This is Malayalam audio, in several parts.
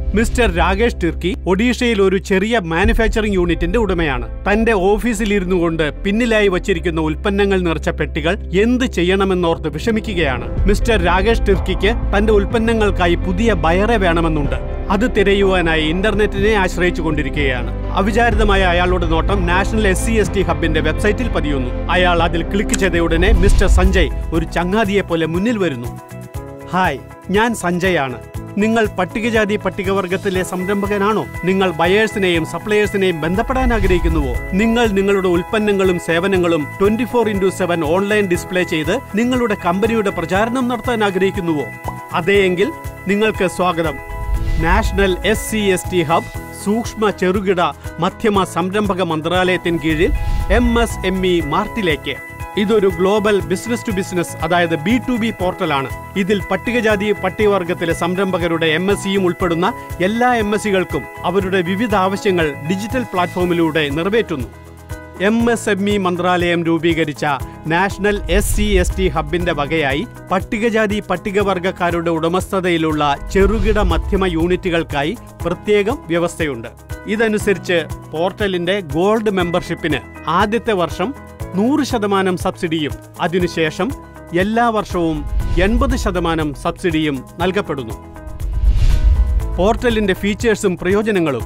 മിസ്റ്റർ രാകേഷ് ടിർക്കി ഒഡീഷയിൽ ഒരു ചെറിയ മാനുഫാക്ചറിംഗ് യൂണിറ്റിന്റെ ഉടമയാണ് തന്റെ ഓഫീസിൽ ഇരുന്നു കൊണ്ട് പിന്നിലായി വച്ചിരിക്കുന്ന ഉൽപ്പന്നങ്ങൾ നിറച്ച പെട്ടികൾ എന്ത് ചെയ്യണമെന്നോർത്ത് വിഷമിക്കുകയാണ് മിസ്റ്റർ രാകേഷ് ടിർക്കിക്ക് തന്റെ ഉൽപ്പന്നങ്ങൾക്കായി പുതിയ ബയറെ വേണമെന്നുണ്ട് അത് തിരയുവാനായി ഇന്റർനെറ്റിനെ ആശ്രയിച്ചു കൊണ്ടിരിക്കുകയാണ് അവിചാരിതമായ അയാളുടെ നോട്ടം national S C S T ഹബിന്റെ വെബ്സൈറ്റിൽ പതിയുന്നു അയാൾ അതിൽ ക്ലിക്ക് ചെയ്തയുടനെ മിസ്റ്റർ സഞ്ജയ് ഒരു ചങ്ങാതിയെ പോലെ മുന്നിൽ വരുന്നു ഹായ് ഞാൻ സഞ്ജയാണ് നിങ്ങൾ പട്ടികജാതി പട്ടികവർഗത്തിലെ സംരംഭകനാണോ നിങ്ങൾ ബയേഴ്സിനെയും സപ്ലയേഴ്സിനെയും ബന്ധപ്പെടാൻ ആഗ്രഹിക്കുന്നുവോ നിങ്ങൾ നിങ്ങളുടെ ഉൽപ്പന്നങ്ങളും സേവനങ്ങളും twenty four into seven online display ചെയ്ത് നിങ്ങളുടെ കമ്പനിയുടെ പ്രചാരണം നടത്താൻ ആഗ്രഹിക്കുന്നുവോ അതെയെങ്കിൽ നിങ്ങൾക്ക് സ്വാഗതം national S C S T hub സൂക്ഷ്മ ചെറുകിട മധ്യമ സംരംഭക മന്ത്രാലയത്തിന് കീഴിൽ എം എസ് എം ഇ മാർട്ടിലേക്ക് ഇതൊരു ഗ്ലോബൽ ബിസിനസ് ടു ബിസിനസ് അതായത് ബി ടു ബി പോർട്ടലാണ് ഇതിൽ പട്ടികജാതി പട്ടികവർഗത്തിലെ സംരംഭകരുടെ എം എസ് സിയും ഉൾപ്പെടുന്ന എല്ലാ എം എസ് സികൾക്കും അവരുടെ വിവിധ ആവശ്യങ്ങൾ ഡിജിറ്റൽ പ്ലാറ്റ്ഫോമിലൂടെ നിറവേറ്റുന്നു എം എസ് എം ഇ മന്ത്രാലയം രൂപീകരിച്ച national S C S T ഹബിന്റെ വകയായി പട്ടികജാതി പട്ടികവർഗക്കാരുടെ ഉടമസ്ഥതയിലുള്ള ചെറുകിട മധ്യമ യൂണിറ്റുകൾക്കായി പ്രത്യേകം വ്യവസ്ഥയുണ്ട് ഇതനുസരിച്ച് പോർട്ടലിന്റെ ഗോൾഡ് മെമ്പർഷിപ്പിന് ആദ്യത്തെ വർഷം നൂറ് ശതമാനം സബ്സിഡിയും അതിനുശേഷം എല്ലാ വർഷവും എൺപത് ശതമാനം സബ്സിഡിയും നൽകപ്പെടുന്നു പോർട്ടലിന്റെ ഫീച്ചേഴ്സും പ്രയോജനങ്ങളും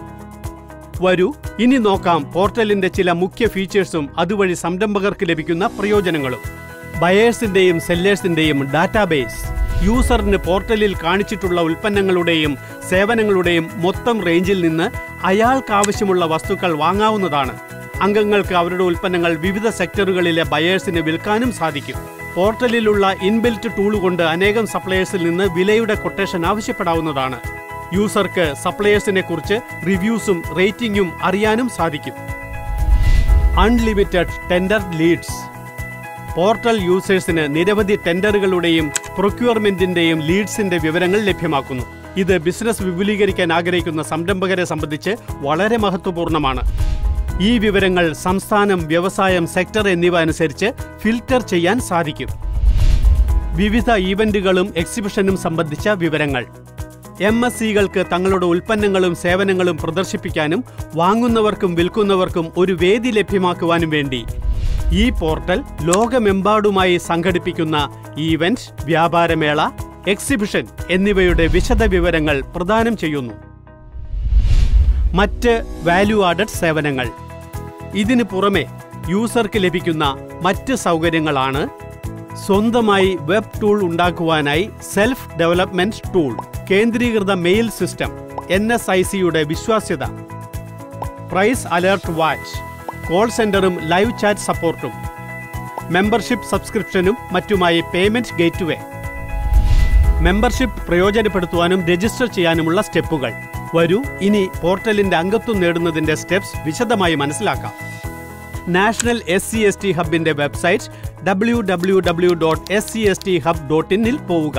വരൂ ഇനി നോക്കാം പോർട്ടലിന്റെ ചില മുഖ്യ ഫീച്ചേഴ്സും അതുവഴി സംരംഭകർക്ക് ലഭിക്കുന്ന പ്രയോജനങ്ങളും ബയേഴ്സിന്റെയും സെല്ലേഴ്സിന്റെയും ഡാറ്റാബേസ് യൂസറിന് പോർട്ടലിൽ കാണിച്ചിട്ടുള്ള ഉൽപ്പന്നങ്ങളുടെയും സേവനങ്ങളുടെയും മൊത്തം റേഞ്ചിൽ നിന്ന് അയാൾക്ക് ആവശ്യമുള്ള വസ്തുക്കൾ വാങ്ങാവുന്നതാണ് അംഗങ്ങൾക്ക് അവരുടെ ഉൽപ്പന്നങ്ങൾ വിവിധ സെക്ടറുകളിലെ ബയേഴ്സിന് വിൽക്കാനും സാധിക്കും പോർട്ടലിലുള്ള ഇൻബിൽറ്റ് ടൂൾ കൊണ്ട് അനേകം സപ്ലയേഴ്സിൽ നിന്ന് വിലയുടെ കൊട്ടേഷൻ ആവശ്യപ്പെടാവുന്നതാണ് യൂസർക്ക് സപ്ലയേഴ്സിനെ കുറിച്ച് റിവ്യൂസും റേറ്റിംഗും അറിയാനും സാധിക്കും അൺലിമിറ്റഡ് ടെൻഡർ ലീഡ്സ് പോർട്ടൽ യൂസേഴ്സിന് നിരവധി ടെൻഡറുകളുടെയും പ്രൊക്യൂർമെന്റിന്റെയും ലീഡ്സിന്റെ വിവരങ്ങൾ ലഭ്യമാക്കുന്നു ഇത് ബിസിനസ് വിപുലീകരിക്കാൻ ആഗ്രഹിക്കുന്ന സംരംഭകരെ സംബന്ധിച്ച് വളരെ മഹത്വപൂർണ്ണമാണ് ഈ വിവരങ്ങൾ സംസ്ഥാനം വ്യവസായം സെക്ടർ എന്നിവ അനുസരിച്ച് ഫിൽട്ടർ ചെയ്യാൻ സാധിക്കും വിവിധ ഈവന്റുകളും എക്സിബിഷനും സംബന്ധിച്ച വിവരങ്ങൾ എം എസ് സികൾക്ക് തങ്ങളുടെ ഉൽപ്പന്നങ്ങളും സേവനങ്ങളും പ്രദർശിപ്പിക്കാനും വാങ്ങുന്നവർക്കും വിൽക്കുന്നവർക്കും ഒരു വേദി ലഭ്യമാക്കുവാനും വേണ്ടി ഈ പോർട്ടൽ ലോകമെമ്പാടുമായി സംഘടിപ്പിക്കുന്ന ഈവന്റ് വ്യാപാരമേള എക്സിബിഷൻ എന്നിവയുടെ വിശദ വിവരങ്ങൾ പ്രദാനം ചെയ്യുന്നു മറ്റ് വാല്യൂ ആഡഡ് സേവനങ്ങൾ ഇതിനു പുറമെ യൂസർക്ക് ലഭിക്കുന്ന മറ്റ് സൗകര്യങ്ങളാണ് സ്വന്തമായി വെബ് ടൂൾ ഉണ്ടാക്കുവാനായി സെൽഫ് ഡെവലപ്മെന്റ് ടൂൾ കേന്ദ്രീകൃത mail system N S I സിയുടെ വിശ്വാസ്യത പ്രൈസ് അലേർട്ട് വാച്ച് കോൾ സെന്ററും ലൈവ് ചാറ്റ് സപ്പോർട്ടും മെമ്പർഷിപ്പ് സബ്സ്ക്രിപ്ഷനും മറ്റുമായി പേയ്മെന്റ് ഗേറ്റ്വേ മെമ്പർഷിപ്പ് പ്രയോജനപ്പെടുത്തുവാനും രജിസ്റ്റർ ചെയ്യാനുമുള്ള സ്റ്റെപ്പുകൾ വരൂ ഇനി പോർട്ടലിന്റെ അംഗത്വം നേടുന്നതിന്റെ സ്റ്റെപ്സ് വിശദമായി മനസ്സിലാക്കാം national S C S T ഹബിന്റെ website W W W dot S C S T hub dot ഇന്നിൽ പോവുക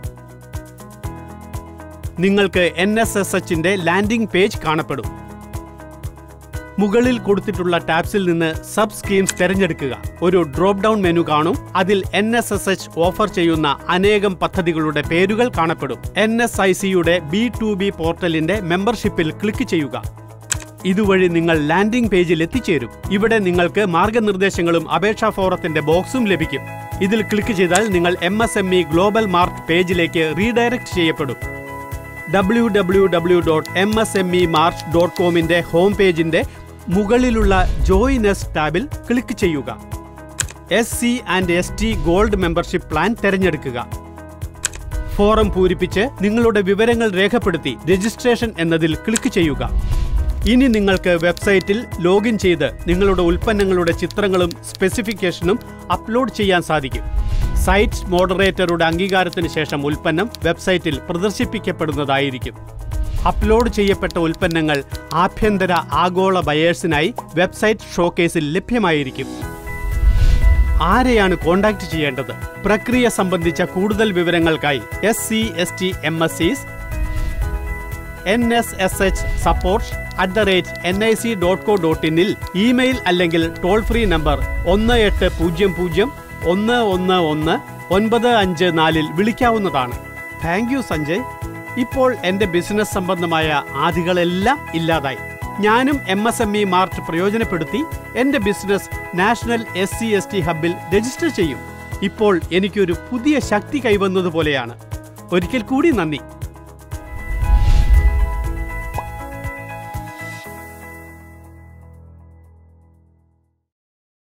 നിങ്ങൾക്ക് എൻ എസ് എസ് എച്ചിന്റെ ലാൻഡിംഗ് പേജ് കാണപ്പെടും മുകളിൽ കൊടുത്തിട്ടുള്ള ടാബ്സിൽ നിന്ന് സബ് സ്കീംസ് തിരഞ്ഞെടുക്കുക ഒരു ഡ്രോപ്പ് ഡൗൺ മെനു കാണും അതിൽ N S S H offer ചെയ്യുന്ന അനേകം പദ്ധതികളുടെ പേരുകൾ കാണപ്പെടും എൻ എസ് ഐ സിയുടെ ബി ടു ബി പോർട്ടലിന്റെ മെമ്പർഷിപ്പിൽ ക്ലിക്ക് ചെയ്യുക ഇതുവഴി നിങ്ങൾ ലാൻഡിംഗ് പേജിൽ എത്തിച്ചേരും ഇവിടെ നിങ്ങൾക്ക് മാർഗനിർദ്ദേശങ്ങളും അപേക്ഷാ ഫോറത്തിന്റെ ബോക്സും ലഭിക്കും ഇതിൽ ക്ലിക്ക് ചെയ്താൽ നിങ്ങൾ M S M E global mart പേജിലേക്ക് റീഡയറക്ട് ചെയ്യപ്പെടും W W W dot M S M E mart dot കോമിന്റെ ഹോം പേജിന്റെ മുകളിലുള്ള ജോയിൻ എസ് ടാബിൽ ക്ലിക്ക് ചെയ്യുക S C and S T gold membership plan തിരഞ്ഞെടുക്കുക ഫോറം പൂരിപ്പിച്ച് നിങ്ങളുടെ വിവരങ്ങൾ രേഖപ്പെടുത്തി രജിസ്ട്രേഷൻ എന്നതിൽ ക്ലിക്ക് ചെയ്യുക ഇനി നിങ്ങൾക്ക് വെബ്സൈറ്റിൽ ലോഗിൻ ചെയ്ത് നിങ്ങളുടെ ഉൽപ്പന്നങ്ങളുടെ ചിത്രങ്ങളും സ്പെസിഫിക്കേഷനും അപ്ലോഡ് ചെയ്യാൻ സാധിക്കും സൈറ്റ് മോഡറേറ്ററുടെ അംഗീകാരത്തിന് ശേഷം ഉൽപ്പന്നം വെബ്സൈറ്റിൽ പ്രദർശിപ്പിക്കപ്പെടുന്നതായിരിക്കും അപ്ലോഡ് ചെയ്യപ്പെട്ട ഉൽപ്പന്നങ്ങൾ ആഭ്യന്തര ആഗോള ബയേഴ്സിനായി വെബ്സൈറ്റ് ഷോക്കേസിൽ ലഭ്യമായിരിക്കും ആരെയാണ് കോൺടാക്ട് ചെയ്യേണ്ടത് പ്രക്രിയ സംബന്ധിച്ച കൂടുതൽ വിവരങ്ങൾക്കായി S C S T M S സീസ് N S S H support at the rate N I C dot co dot ഇന്നിൽ ഇമെയിൽ അല്ലെങ്കിൽ ടോൾ ഫ്രീ നമ്പർ ഒന്ന് എട്ട് പൂജ്യം പൂജ്യം ഒന്ന് ഒന്ന് ഒന്ന് ഒൻപത് അഞ്ച് നാലിൽ വിളിക്കാവുന്നതാണ് താങ്ക് യു സഞ്ജയ് ഇപ്പോൾ എന്റെ ബിസിനസ് സംബന്ധമായ ആദികളെല്ലാം ഇല്ലാതായി ഞാനും M S M E mart പ്രയോജനപ്പെടുത്തി എന്റെ business national S C S T ഹബിൽ രജിസ്റ്റർ ചെയ്യും ഇപ്പോൾ എനിക്കൊരു പുതിയ ശക്തി കൈവന്നതുപോലെയാണ് ഒരിക്കൽ കൂടി നന്ദി